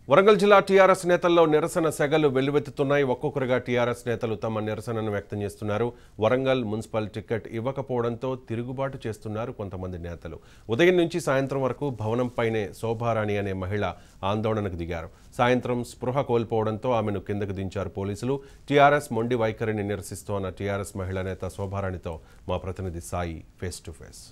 వరంగల్ జిల్లా టీఆర్ఎస్ నేతల్లో నిరసన సెగలు వెల్లువెత్తుతున్నాయి ఒక్కొక్కరుగా టీఆర్ఎస్ నేతలు తమ నిరసనను వ్యక్తం చేస్తున్నారు వరంగల్ మున్సిపల్ టికెట్ ఇవ్వకపోవడంతో తిరుగుబాటు చేస్తున్నారు కొంతమంది నేతలు ఉదయం నుంచి సాయంత్రం వరకు భవనంపైనే శోభారాణి అనే మహిళ ఆందోళనకు దిగారు సాయంత్రం స్పృహ కోల్పోవడంతో ఆమెను కిందకు దించారు పోలీసులు టీఆర్ఎస్ మొండి వైఖరిని నిరసిస్తోన్న టీఆర్ఎస్ మహిళా నేత శోభారాణితో మా ప్రతినిధి Sai face to face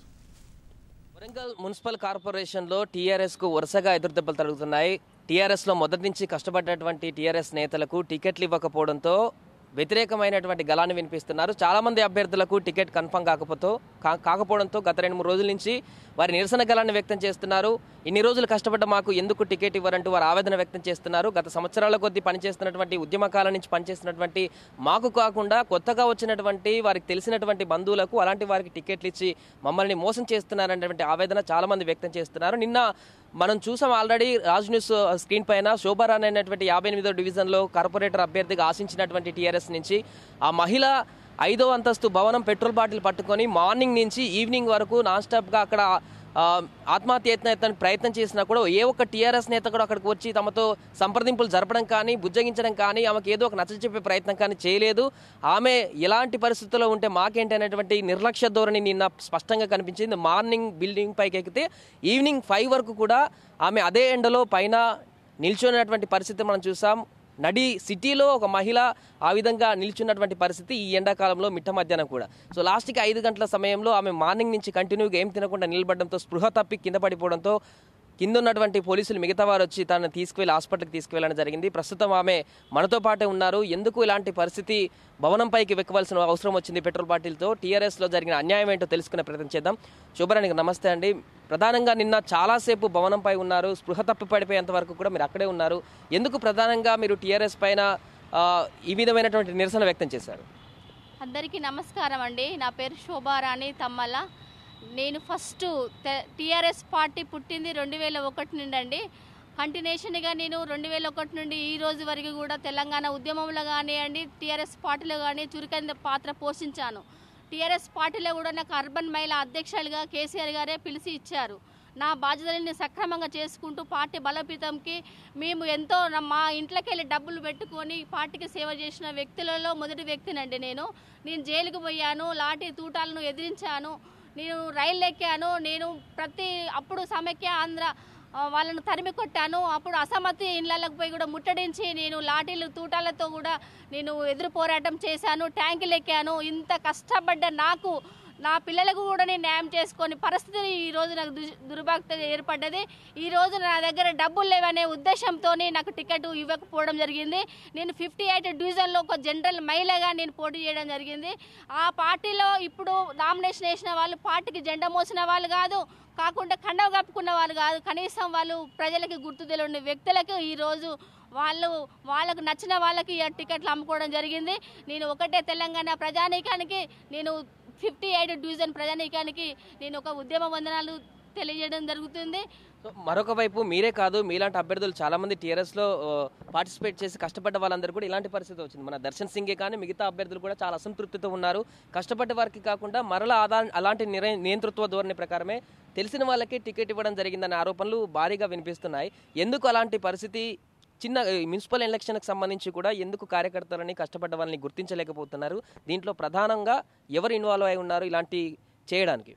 Warangal municipal కార్పొరేషన్లో టీఆర్ఎస్కు వరుసగా ఎదురుదెబ్బలు తరుగుతున్నాయి టీఆర్ఎస్లో మొదటి నుంచి కష్టపడ్డటువంటి టీఆర్ఎస్ నేతలకు టికెట్లు ఇవ్వకపోవడంతో వ్యతిరేకమైనటువంటి గలాన్ని వినిపిస్తున్నారు చాలా మంది అభ్యర్థులకు టికెట్ కన్ఫర్మ్ కాకపోతే కా- కాకపోవడంతో గత రెండు మూడు రోజుల నుంచి వారి నిరసన గలాన్ని వ్యక్తం చేస్తున్నారు ఇన్ని రోజులు కష్టపడ్డ మాకు ఎందుకు టికెట్ ఇవ్వరంటూ వారు ఆవేదన వ్యక్తం చేస్తున్నారు గత సంవత్సరాల కొద్దీ పనిచేస్తున్నటువంటి ఉద్యమకాల నుంచి పనిచేస్తున్నటువంటి మాకు కాకుండా కొత్తగా వచ్చినటువంటి వారికి తెలిసినటువంటి బంధువులకు అలాంటి వారికి టికెట్లు ఇచ్చి మమ్మల్ని మోసం చేస్తున్నారనేటువంటి ఆవేదన చాలా మంది వ్యక్తం చేస్తున్నారు నిన్న మనం చూసాం ఆల్రెడీ రాజ్ న్యూస్ స్క్రీన్ పైన శోభారాణి అనేటువంటి యాభై ఎనిమిదో డివిజన్లో కార్పొరేటర్ అభ్యర్థిగా ఆశించినటువంటి టీఆర్ఎస్ నుంచి ఆ మహిళ ఐదో అంతస్తు భవనం పెట్రోల్ బాటిల్ పట్టుకొని మార్నింగ్ నుంచి ఈవినింగ్ వరకు నాన్ స్టాప్గా అక్కడ ఆ, ఆత్మహత్య యత్నం ప్రయత్నం చేసినా కూడా ఏ ఒక్క టీఆర్ఎస్ నేత కూడా అక్కడికి వచ్చి తమతో సంప్రదింపులు జరపడం కానీ బుజ్జగించడం కానీ ఆమెకు ఏదో ఒక నచ్చ చెప్పే ప్రయత్నం కానీ చేయలేదు ఆమె ఎలాంటి పరిస్థితుల్లో ఉంటే మాకేంటి అనేటువంటి నిర్లక్ష్య ధోరణి నిన్న స్పష్టంగా కనిపించింది మార్నింగ్ బిల్డింగ్ పైకి ఎక్కితే ఈవినింగ్ ఫైవ్ వరకు కూడా ఆమె అదే ఎండలో పైన నిల్చున్నటువంటి పరిస్థితి మనం చూసాం నడి సిటీలో ఒక మహిళ ఆ విధంగా నిల్చున్నటువంటి పరిస్థితి ఈ ఎండాకాలంలో మిట్ట మధ్యాహ్నం కూడా సో లాస్ట్కి ఐదు గంటల సమయంలో ఆమె మార్నింగ్ నుంచి కంటిన్యూగా ఏం తినకుండా నిలబడడంతో స్పృహ తప్పి కింద పడిపోవడంతో కింద ఉన్నటువంటి పోలీసులు మిగతా వారు వచ్చి తనను తీసుకువెళ్ళి హాస్పిటల్కి తీసుకువెళ్ళడం జరిగింది ప్రస్తుతం ఆమె మనతో పాటే ఉన్నారు ఎందుకు ఇలాంటి పరిస్థితి భవనంపైకి వెక్కవలసిన అవసరం వచ్చింది పెట్రోల్ బాటిల్తో టీఆర్ఎస్లో జరిగిన అన్యాయం ఏంటో తెలుసుకునే ప్రయత్నం చేద్దాం శుభరానికి నమస్తే అండి ప్రధానంగా నిన్న చాలాసేపు భవనంపై ఉన్నారు స్పృహ తప్పి పడిపోయేంత వరకు కూడా మీరు అక్కడే ఉన్నారు ఎందుకు ప్రధానంగా మీరు టీఆర్ఎస్ పైన ఆ, ఈ విధమైనటువంటి నిరసన వ్యక్తం చేశారు అందరికీ నమస్కారం అండి నా పేరు శోభారాణి తమ్మల నేను ఫస్ట్ టీఆర్ఎస్ పార్టీ పుట్టింది రెండు వేల ఒకటి నుండి అండి కంటిన్యూషన్గా నేను రెండు వేల ఒకటి నుండి ఈ రోజు వరకు కూడా తెలంగాణ ఉద్యమంలో కానివ్వండి టీఆర్ఎస్ పార్టీలో కానీ చురుకైన పాత్ర పోషించాను టీఆర్ఎస్ పార్టీలో కూడా నాకు అర్బన్ మహిళా అధ్యక్షులుగా కేసీఆర్ గారే పిలిచి ఇచ్చారు నా బాధ్యతలని సక్రమంగా చేసుకుంటూ పార్టీ బలోపేతంకి మేము ఎంతో నా- మా ఇంట్లోకి వెళ్ళి డబ్బులు పెట్టుకొని పార్టీకి సేవ చేసిన వ్యక్తులలో మొదటి వ్యక్తినండి నేను నేను జైలుకు పోయాను లాఠీ తూటాలను ఎదిరించాను నేను రైలు ఎక్కాను నేను ప్రతి అప్పుడు సమైక్య ఆంధ్ర ఆ, వాళ్ళను తరిమి కొట్టాను అప్పుడు అసమ్మతి ఇళ్లకు పోయి కూడా ముట్టడించి నేను లాఠీలు తూటాలతో కూడా నేను ఎదురు పోరాటం చేశాను ట్యాంకులు ఎక్కాను ఇంత కష్టపడ్డ నాకు నా పిల్లలకు కూడా నేను న్యాయం చేసుకొని పరిస్థితి ఈ రోజు నాకు దు- దుర్భాగ్యత ఏర్పడ్డది ఈ రోజు నా దగ్గర డబ్బులు లేవనే ఉద్దేశంతో నాకు టికెట్ ఇవ్వకపోవడం జరిగింది నేను ఫిఫ్టీ ఎయిట్ డివిజన్లో ఒక జనరల్ మహిళగా నేను పోటీ చేయడం జరిగింది ఆ పార్టీలో ఇప్పుడు నామినేషన్ వేసిన వాళ్ళు పార్టీకి జెండా మోసిన వాళ్ళు కాదు కాకుండా కండవ కప్పుకున్న వాళ్ళు కాదు కనీసం వాళ్ళు ప్రజలకి గుర్తు తెలియని వ్యక్తులకు ఈరోజు వాళ్ళు వాళ్ళకు నచ్చిన వాళ్ళకి ఈ టికెట్లు అమ్ముకోవడం జరిగింది నేను ఒకటే తెలంగాణ ప్రజానీకానికి నేను ఫిఫ్టీ ఎయిట్ డివిజన్ ప్రజానీకానికి నేను ఒక ఉద్యమ వందనాలు తెలియజేయడం జరుగుతుంది సో మరొక వైపు మీరే కాదు మీలాంటి అభ్యర్థులు చాలా మంది టీఆర్ఎస్ లో పార్టిసిపేట్ చేసి కష్టపడ్డ వాళ్ళందరూ కూడా ఇలాంటి పరిస్థితి వచ్చింది మన దర్శన్ సింగే కానీ మిగతా అభ్యర్థులు కూడా చాలా అసంతృప్తితో ఉన్నారు కష్టపడ్డ వారికి కాకుండా మరలా ఆదా అలాంటి నిర నియంతృత్వ ధోరణి ప్రకారమే తెలిసిన వాళ్ళకి టికెట్ ఇవ్వడం జరిగిందనే ఆరోపణలు భారీగా వినిపిస్తున్నాయి ఎందుకు అలాంటి పరిస్థితి చిన్న ఈ మున్సిపల్ ఎలక్షన్కి సంబంధించి కూడా ఎందుకు కార్యకర్తలని కష్టపడ్డ వాళ్ళని గుర్తించలేకపోతున్నారు దీంట్లో ప్రధానంగా ఎవరు ఇన్వాల్వ్ అయి ఉన్నారు ఇలాంటి చేయడానికి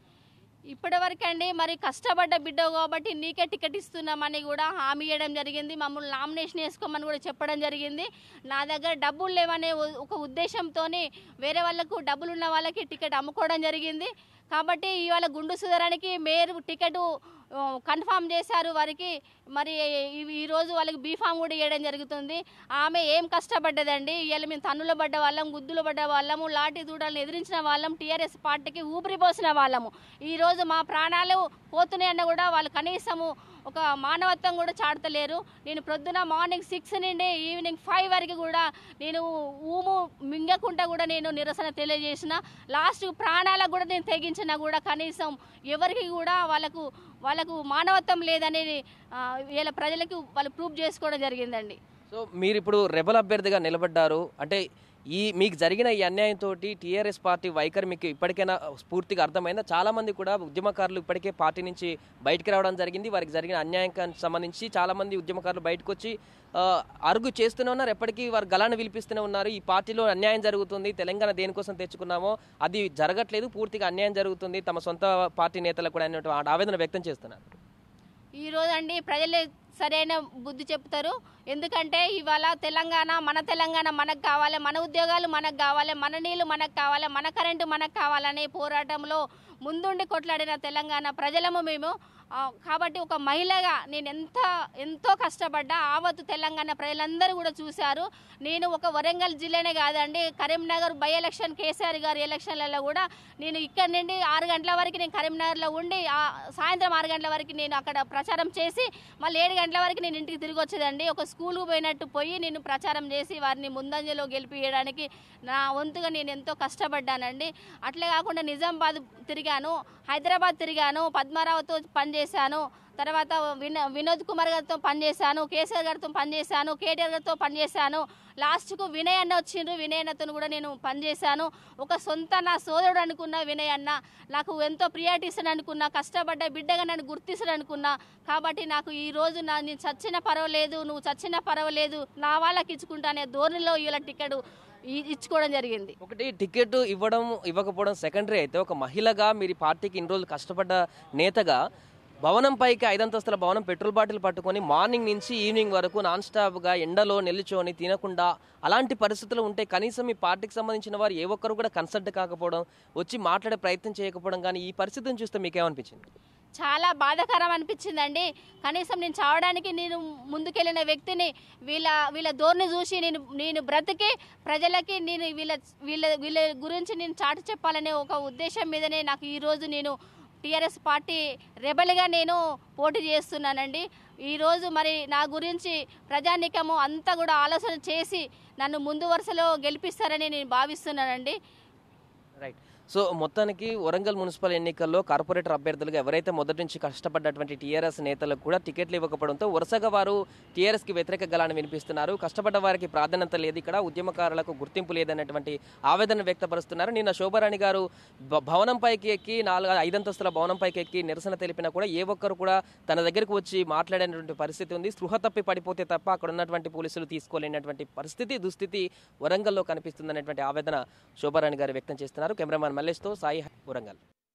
ఇప్పటివరకు అండి మరి కష్టపడ్డ బిడ్డ కాబట్టి నీకే టికెట్ ఇస్తున్నామని కూడా హామీ ఇవ్వడం జరిగింది మమ్మల్ని నామినేషన్ వేసుకోమని కూడా చెప్పడం జరిగింది నా దగ్గర డబ్బులు లేవనే ఉ- ఒక ఉద్దేశంతో వేరే వాళ్ళకు డబ్బులు ఉన్న వాళ్ళకి టికెట్ అమ్ముకోవడం జరిగింది కాబట్టి ఇవాళ గుండు సుధరానికి మేయర్ టికెట్ కన్ఫామ్ చేశారు వారికి మరి ఈ- ఈ రోజు వాళ్ళకి బీఫామ్ కూడా ఇవ్వడం జరుగుతుంది ఆమె ఏం కష్టపడ్డదండి ఇవాళ మేము తన్నులు పడ్డ వాళ్ళం గుద్దులు పడ్డ వాళ్ళము లాఠీ దూడలను ఎదిరించిన వాళ్ళం టీఆర్ఎస్ పార్టీకి ఊపిరి పోసిన వాళ్ళము ఈ రోజు మా ప్రాణాలు పోతున్నాయన్న కూడా వాళ్ళు కనీసము ఒక మానవత్వం కూడా చాడతలేరు నేను ప్రొద్దున మార్నింగ్ సిక్స్ నుండి ఈవినింగ్ ఫైవ్ వరకు కూడా నేను ఊము మింగకుండా కూడా నేను నిరసన తెలియజేసిన లాస్ట్ ప్రాణాలకు కూడా నేను తెగించినా కూడా కనీసం ఎవరికి కూడా వాళ్ళకు వాళ్ళకు మానవత్వం లేదనేది ఆ, వీళ్ళ ప్రజలకు వాళ్ళు ప్రూవ్ చేసుకోవడం జరిగిందండి సో మీరు ఇప్పుడు రెబల్ అభ్యర్థిగా నిలబడ్డారు అంటే ఈ మీకు జరిగిన ఈ అన్యాయంతో టీఆర్ఎస్ పార్టీ వైఖరి మీకు ఇప్పటికైనా పూర్తిగా అర్థమైందా చాలా మంది కూడా ఉద్యమకారులు ఇప్పటికే పార్టీ నుంచి బయటికి రావడం జరిగింది వారికి జరిగిన అన్యాయానికి సంబంధించి చాలా మంది ఉద్యమకారులు బయటకు వచ్చి ఆ, అరుగు చేస్తూనే ఉన్నారు ఎప్పటికీ వారు గలాన్ని విలిపిస్తూనే ఉన్నారు ఈ పార్టీలో అన్యాయం జరుగుతుంది తెలంగాణ దేనికోసం తెచ్చుకున్నామో అది జరగట్లేదు పూర్తిగా అన్యాయం జరుగుతుంది తమ సొంత పార్టీ నేతలకు కూడా అనేటువంటి ఆవేదన వ్యక్తం చేస్తున్నారు ఈ రోజు అండి ప్రజలే సరైన బుద్ధి చెప్తారు ఎందుకంటే ఇవాళ తెలంగాణ మన తెలంగాణ మనకు కావాలి మన ఉద్యోగాలు మనకు కావాలి మన నీళ్లు మనకు కావాలి మన కరెంటు మనకు కావాలనే పోరాటంలో ముందుండి కొట్లాడిన తెలంగాణ ప్రజలము మేము ఆ, కాబట్టి ఒక మహిళగా నేను ఎంత ఎంతో కష్టపడ్డా ఆవత్తు తెలంగాణ ప్రజలందరూ కూడా చూశారు నేను ఒక వరంగల్ జిల్లానే కాదండి కరీంనగర్ బై ఎలక్షన్ కేసీఆర్ గారి ఎలక్షన్లలో కూడా నేను ఇక్కడ నుండి ఆరు గంటల వరకు నేను కరీంనగర్లో ఉండి ఆ సాయంత్రం ఆరు గంటల వరకు నేను అక్కడ ప్రచారం చేసి మళ్ళీ ఏడు గంటల వరకు నేను ఇంటికి తిరిగి వచ్చేదండి ఒక స్కూల్కు పోయినట్టు పోయి నేను ప్రచారం చేసి వారిని ముందంజలో గెలిపియడానికి నా వంతుగా నేను ఎంతో కష్టపడ్డానండి అట్లే కాకుండా నిజామాబాద్ తిరిగాను హైదరాబాద్ తిరిగాను పద్మారావుతో పనిచేశాను తర్వాత విన వినోద్ కుమార్ గారితో పనిచేశాను కేసీఆర్ గారితో పనిచేశాను కేటీఆర్ గారితో పనిచేశాను లాస్ట్కు వినయ్ అన్న వచ్చిండ్రు వినయ్ అన్నతో కూడా నేను పనిచేశాను ఒక సొంత నా సోదరుడు అనుకున్న వినయ్ అన్న నాకు ఎంతో ప్రియారిటీ ఇస్తాను అనుకున్నా కష్టపడ్డ బిడ్డగా నన్ను గుర్తిస్తాడు అనుకున్నా కాబట్టి నాకు ఈ రోజు నా నేను చచ్చిన పర్వాలేదు నువ్వు చచ్చిన పర్వాలేదు నా వాళ్ళకి ఇచ్చుకుంటా అనే ధోరణిలో ఇలా టికెట్ ఇ- ఇచ్చుకోవడం జరిగింది ఒకటి టికెట్ ఇవ్వడం ఇవ్వకపోవడం సెకండరీ అయితే ఒక మహిళగా మీరు ఈ పార్టీకి ఇన్ని రోజులు కష్టపడ్డ నేతగా భవనం పైకి ఐదంతస్తుల భవనం పెట్రోల్ బాటిల్ పట్టుకొని మార్నింగ్ నుంచి ఈవినింగ్ వరకు నాన్ స్టాప్గా ఎండలో నిల్చొని తినకుండా అలాంటి పరిస్థితులు ఉంటే కనీసం ఈ పార్టీకి సంబంధించిన వారు ఏ ఒక్కరు కూడా కన్సల్ట్ కాకపోవడం వచ్చి మాట్లాడే ప్రయత్నం చేయకపోవడం కానీ ఈ పరిస్థితిని చూస్తే మీకేమనిపించింది చాలా బాధాకరం అనిపించిందండి కనీసం నేను చావడానికి నేను ముందుకెళ్ళిన వ్యక్తిని వీళ్ళ వీళ్ళ ధోరణి చూసి నేను నేను బ్రతికి ప్రజలకి నేను వీళ్ళ వీళ్ళ వీళ్ళ గురించి నేను చాటు చెప్పాలనే ఒక ఉద్దేశం మీదనే నాకు ఈరోజు నేను టీఆర్ఎస్ పార్టీ రెబల్గా నేను పోటీ చేస్తున్నానండి ఈరోజు మరి నా గురించి ప్రజానికము అంతా కూడా ఆలోచన చేసి నన్ను ముందు వరుసలో గెలిపిస్తారని నేను భావిస్తున్నానండి రైట్ సో మొత్తానికి వరంగల్ మున్సిపల్ ఎన్నికల్లో కార్పొరేటర్ అభ్యర్థులుగా ఎవరైతే మొదటి నుంచి కష్టపడ్డటువంటి టీఆర్ఎస్ నేతలకు కూడా టికెట్లు ఇవ్వకపోవడంతో వరుసగా వారు టీఆర్ఎస్కి వ్యతిరేక గలాన్ని వినిపిస్తున్నారు కష్టపడ్డ వారికి ప్రాధాన్యత లేదు ఇక్కడ ఉద్యమకారులకు గుర్తింపు లేదన్నటువంటి ఆవేదన వ్యక్తపరుస్తున్నారు నిన్న శోభారాణి గారు భ- భవనం పైకి ఎక్కి నాలుగు ఐదంతస్తుల భవనం పైకి ఎక్కి నిరసన తెలిపినా కూడా ఏ ఒక్కరు కూడా తన దగ్గరకు వచ్చి మాట్లాడేటువంటి పరిస్థితి ఉంది స్పృహ తప్పి పడిపోతే తప్ప అక్కడ ఉన్నటువంటి పోలీసులు తీసుకోలేనటువంటి పరిస్థితి దుస్థితి వరంగల్లో కనిపిస్తుందనేటువంటి ఆవేదన శోభారాణి గారు వ్యక్తం చేస్తున్నారు కెమెరామాన్ మల్లేష్తో సాయి వరంగల్